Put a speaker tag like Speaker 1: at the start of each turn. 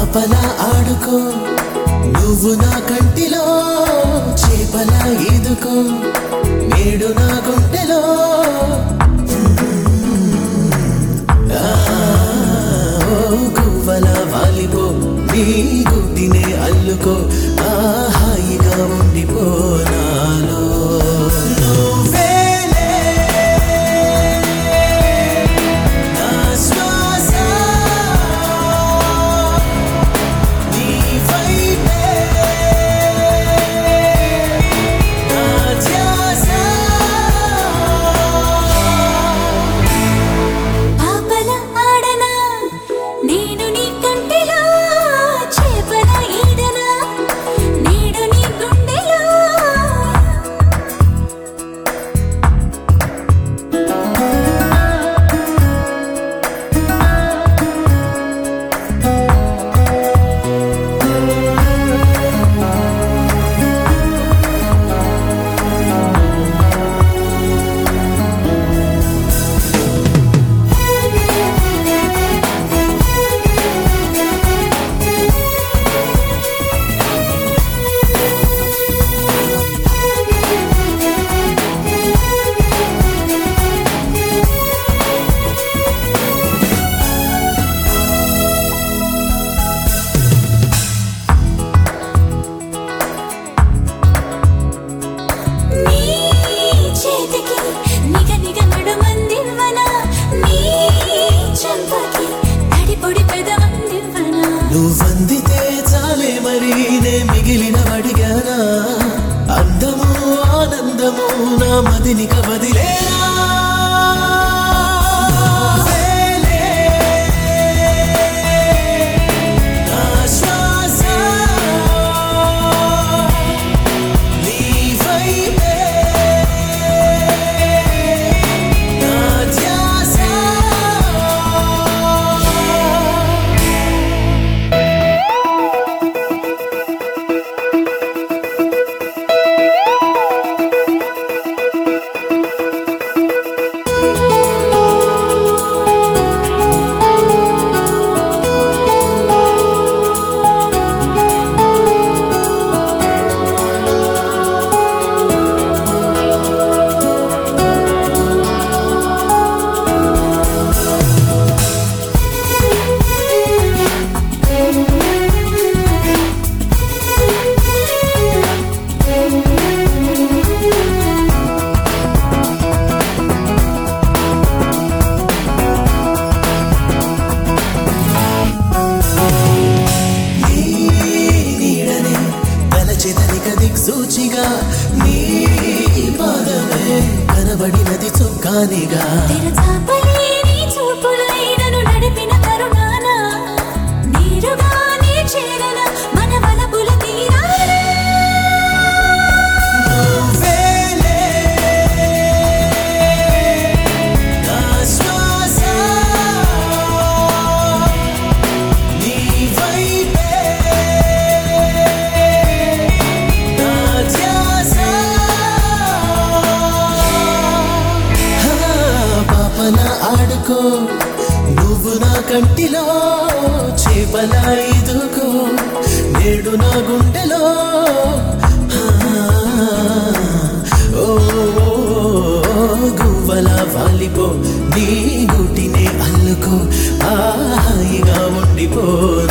Speaker 1: పాపలా ఆడుకో నువ్వు నా కంటిలో చేపలా ఈదుకో నేడు నా గుండెలో ఆ, ఓ గువ్వలా వాలిపో నీ గుడ్డినే అల్లుకో ఆ హాయిగా ఉండిపో నాలో నువ్వేలే నా శ్వాస నీ వైపే నా ధ్యాస
Speaker 2: పాపల ఆడనా నేను నీ కంటిలో చేపల ఈదనా నేడు నీ గుండెలో నీ చేతికి నిగ నిగ నడుమందివ్వనా నీ చెంపకి తడి పొడి పెదవందివ్వనా
Speaker 1: నువ్వందితే చాలే మరి నే మిగిలిన అడిగానా అందము ఆనందము నా మదినిక వదిలేనా వేలే నా శ్వాస నీ వైపే నా ధ్యాస నీ నీడనే తలచెదరిక దిక్సూచిగా నీ పాదమే కనబడినది చుక్కానిగా
Speaker 2: తెరచాపలే నీ చూపులై నన్ను నడిపిన కరుణాన నీరుగానే చేరన మన వలపుల తీరాన
Speaker 1: వేలే నా శ్వాస నీ వైపే నా ధ్యాస హా, పాపన ఆడుకో నువ్వు నా కంటిలో చేపల ఇదుకో నేడు నా గుండెలో హా, ఓ గువ్వల వాలిపో నీ గుటినే అల్లుకో ఆ హాయిగా ఉండిపో